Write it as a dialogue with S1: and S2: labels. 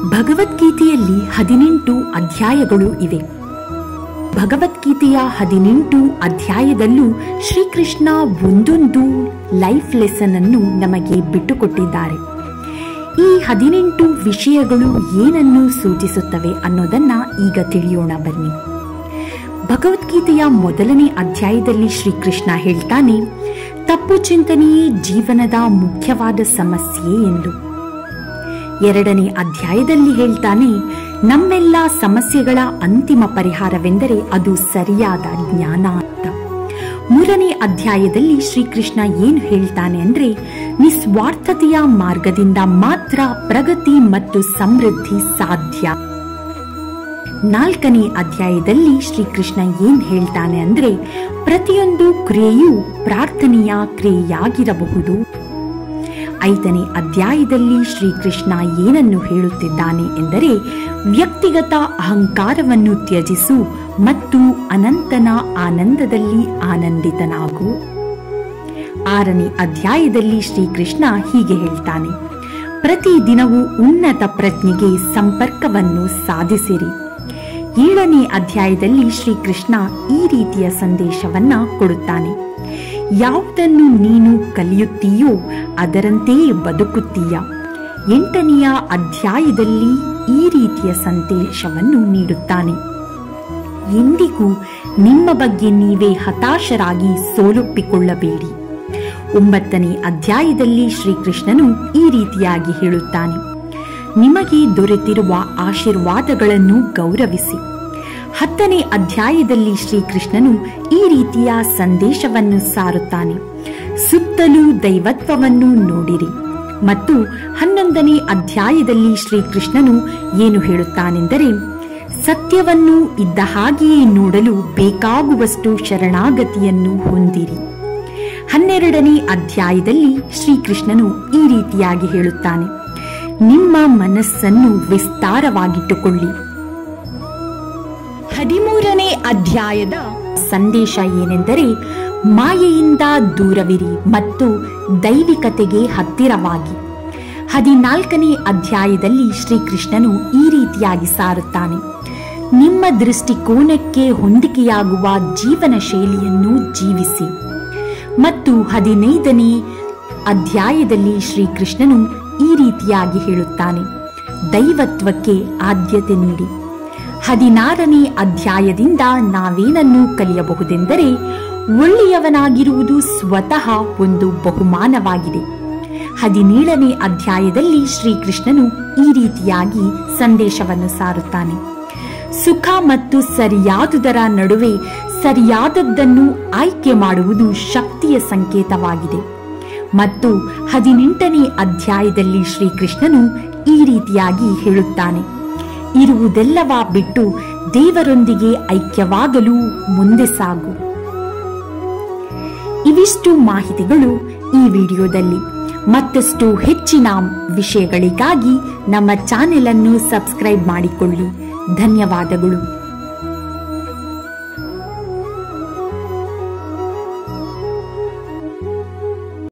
S1: ಭಗವದ್ಗೀತೆಯಲ್ಲಿ ಹದಿನೆಂಟು ಅಧ್ಯಾಯಗಳು ಇವೆ ಭಗವದ್ಗೀತೆಯ ಹದಿನೆಂಟು ಅಧ್ಯಾಯದಲ್ಲೂ ಶ್ರೀಕೃಷ್ಣ ಒಂದೊಂದು ಲೈಫ್ ಲೆಸನ್ ಅನ್ನು ನಮಗೆ ಬಿಟ್ಟುಕೊಟ್ಟಿದ್ದಾರೆ ಈ ಹದಿನೆಂಟು ವಿಷಯಗಳು ಏನನ್ನು ಸೂಚಿಸುತ್ತವೆ ಅನ್ನೋದನ್ನ ಈಗ ತಿಳಿಯೋಣ ಬನ್ನಿ ಭಗವದ್ಗೀತೆಯ ಮೊದಲನೇ ಅಧ್ಯಾಯದಲ್ಲಿ ಶ್ರೀಕೃಷ್ಣ ಹೇಳ್ತಾನೆ ತಪ್ಪು ಚಿಂತನೆಯೇ ಜೀವನದ ಮುಖ್ಯವಾದ ಸಮಸ್ಯೆ ಎಂದು ಎರಡನೇ ಅಧ್ಯಾಯದಲ್ಲಿ ಹೇಳ್ತಾನೆ ನಮ್ಮೆಲ್ಲ ಸಮಸ್ಯೆಗಳ ಅಂತಿಮ ಪರಿಹಾರವೆಂದರೆ ಅದು ಸರಿಯಾದ ಜ್ಞಾನ ಅಂತ ಮೂರನೇ ಅಧ್ಯಾಯದಲ್ಲಿ ಶ್ರೀಕೃಷ್ಣ ಏನು ಹೇಳ್ತಾನೆ ಅಂದ್ರೆ ನಿಸ್ವಾರ್ಥತೆಯ ಮಾರ್ಗದಿಂದ ಮಾತ್ರ ಪ್ರಗತಿ ಮತ್ತು ಸಮೃದ್ಧಿ ಸಾಧ್ಯ ನಾಲ್ಕನೇ ಅಧ್ಯಾಯದಲ್ಲಿ ಶ್ರೀಕೃಷ್ಣ ಏನ್ ಹೇಳ್ತಾನೆ ಅಂದ್ರೆ ಪ್ರತಿಯೊಂದು ಕ್ರಿಯೆಯೂ ಪ್ರಾರ್ಥನೆಯ ಕ್ರಿಯೆಯಾಗಿರಬಹುದು ಐದನೇ ಅಧ್ಯಾಯದಲ್ಲಿ ಶ್ರೀಕೃಷ್ಣ ಏನನ್ನು ಹೇಳುತ್ತಿದ್ದಾನೆ ಎಂದರೆ ವ್ಯಕ್ತಿಗತ ಅಹಂಕಾರವನ್ನು ತ್ಯಜಿಸು ಮತ್ತು ಅನಂತನ ಆನಂದದಲ್ಲಿ ಆನಂದಿತನಾಗು ಆರನೇ ಅಧ್ಯಾಯದಲ್ಲಿ ಶ್ರೀಕೃಷ್ಣ ಹೀಗೆ ಹೇಳ್ತಾನೆ ಪ್ರತಿ ದಿನವೂ ಉನ್ನತ ಪ್ರಜ್ಞೆಗೆ ಸಂಪರ್ಕವನ್ನು ಸಾಧಿಸಿರಿ ಏಳನೇ ಅಧ್ಯಾಯದಲ್ಲಿ ಶ್ರೀಕೃಷ್ಣ ಈ ರೀತಿಯ ಸಂದೇಶವನ್ನ ಕೊಡುತ್ತಾನೆ ಯಾವುದನ್ನು ನೀನು ಕಲಿಯುತ್ತೀಯೋ ಅದರಂತೆಯೇ ಬದುಕುತ್ತೀಯ ಎಂಟನೆಯ ಅಧ್ಯಾಯದಲ್ಲಿ ಈ ರೀತಿಯ ಸಂದೇಶವನ್ನು ನೀಡುತ್ತಾನೆ ಎಂದಿಗೂ ನಿಮ್ಮ ಬಗ್ಗೆ ನೀವೇ ಹತಾಶರಾಗಿ ಸೋಲೊಪ್ಪಿಕೊಳ್ಳಬೇಡಿ ಒಂಬತ್ತನೇ ಅಧ್ಯಾಯದಲ್ಲಿ ಶ್ರೀಕೃಷ್ಣನು ಈ ರೀತಿಯಾಗಿ ಹೇಳುತ್ತಾನೆ ನಿಮಗೆ ದೊರೆತಿರುವ ಆಶೀರ್ವಾದಗಳನ್ನು ಗೌರವಿಸಿ ಹತ್ತನೇ ಅಧ್ಯಾಯದಲ್ಲಿ ಶ್ರೀಕೃಷ್ಣನು ಈ ರೀತಿಯ ಸಂದೇಶವನ್ನು ಸಾರುತ್ತಾನೆ ಸುತ್ತಲೂ ದೈವತ್ವವನ್ನು ನೋಡಿರಿ ಮತ್ತು ಹನ್ನೊಂದನೇ ಅಧ್ಯಾಯದಲ್ಲಿ ಶ್ರೀಕೃಷ್ಣನು ಏನು ಹೇಳುತ್ತಾನೆಂದರೆ ಸತ್ಯವನ್ನು ಇದ್ದ ಹಾಗೆಯೇ ನೋಡಲು ಬೇಕಾಗುವಷ್ಟು ಶರಣಾಗತಿಯನ್ನು ಹೊಂದಿರಿ ಹನ್ನೆರಡನೇ ಅಧ್ಯಾಯದಲ್ಲಿ ಶ್ರೀಕೃಷ್ಣನು ಈ ರೀತಿಯಾಗಿ ಹೇಳುತ್ತಾನೆ ನಿಮ್ಮ ಮನಸ್ಸನ್ನು ವಿಸ್ತಾರವಾಗಿಟ್ಟುಕೊಳ್ಳಿ ಹದಿಮೂರನೇ ಅಧ್ಯಾಯದ ಸಂದೇಶ ಏನೆಂದರೆ ಮಾಯೆಯಿಂದ ದೂರವಿರಿ ಮತ್ತು ದೈವಿಕತೆಗೆ ಹತ್ತಿರವಾಗಿ ಹದಿನಾಲ್ಕನೇ ಅಧ್ಯಾಯದಲ್ಲಿ ಶ್ರೀಕೃಷ್ಣನು ಈ ರೀತಿಯಾಗಿ ಸಾರುತ್ತಾನೆ ನಿಮ್ಮ ದೃಷ್ಟಿಕೋನಕ್ಕೆ ಹೊಂದಿಕೆಯಾಗುವ ಜೀವನ ಶೈಲಿಯನ್ನು ಜೀವಿಸಿ ಮತ್ತು ಹದಿನೈದನೇ ಅಧ್ಯಾಯದಲ್ಲಿ ಶ್ರೀಕೃಷ್ಣನು ಈ ರೀತಿಯಾಗಿ ಹೇಳುತ್ತಾನೆ ದೈವತ್ವಕ್ಕೆ ಆದ್ಯತೆ ನೀಡಿ ಹದಿನಾರನೇ ಅಧ್ಯಾಯದಿಂದ ನಾವೇನನ್ನು ಕಲಿಯಬಹುದೆಂದರೆ ಒಳ್ಳೆಯವನಾಗಿರುವುದು ಸ್ವತಃ ಒಂದು ಬಹುಮಾನವಾಗಿದೆ ಹದಿನೇಳನೇ ಅಧ್ಯಾಯದಲ್ಲಿ ಶ್ರೀಕೃಷ್ಣನು ಈ ರೀತಿಯಾಗಿ ಸಂದೇಶವನ್ನು ಸಾರುತ್ತಾನೆ ಸುಖ ಮತ್ತು ಸರಿಯಾದುದರ ನಡುವೆ ಸರಿಯಾದದ್ದನ್ನು ಆಯ್ಕೆ ಮಾಡುವುದು ಶಕ್ತಿಯ ಸಂಕೇತವಾಗಿದೆ ಮತ್ತು ಹದಿನೆಂಟನೇ ಅಧ್ಯಾಯದಲ್ಲಿ ಶ್ರೀಕೃಷ್ಣನು ಈ ರೀತಿಯಾಗಿ ಹೇಳುತ್ತಾನೆ ಇರುವುದೆಲ್ಲವ ಬಿಟ್ಟು ದೇವರೊಂದಿಗೆ ಐಕ್ಯವಾಗಲು ಮುಂದೆ ಸಾಗು ಇವಿಷ್ಟು ಮಾಹಿತಿಗಳು ಈ ವಿಡಿಯೋದಲ್ಲಿ ಮತ್ತಷ್ಟು ಹೆಚ್ಚಿನ ವಿಷಯಗಳಿಗಾಗಿ ನಮ್ಮ ಚಾನೆಲ್ ಅನ್ನು ಸಬ್ಸ್ಕ್ರೈಬ್ ಮಾಡಿಕೊಳ್ಳಿ ಧನ್ಯವಾದಗಳು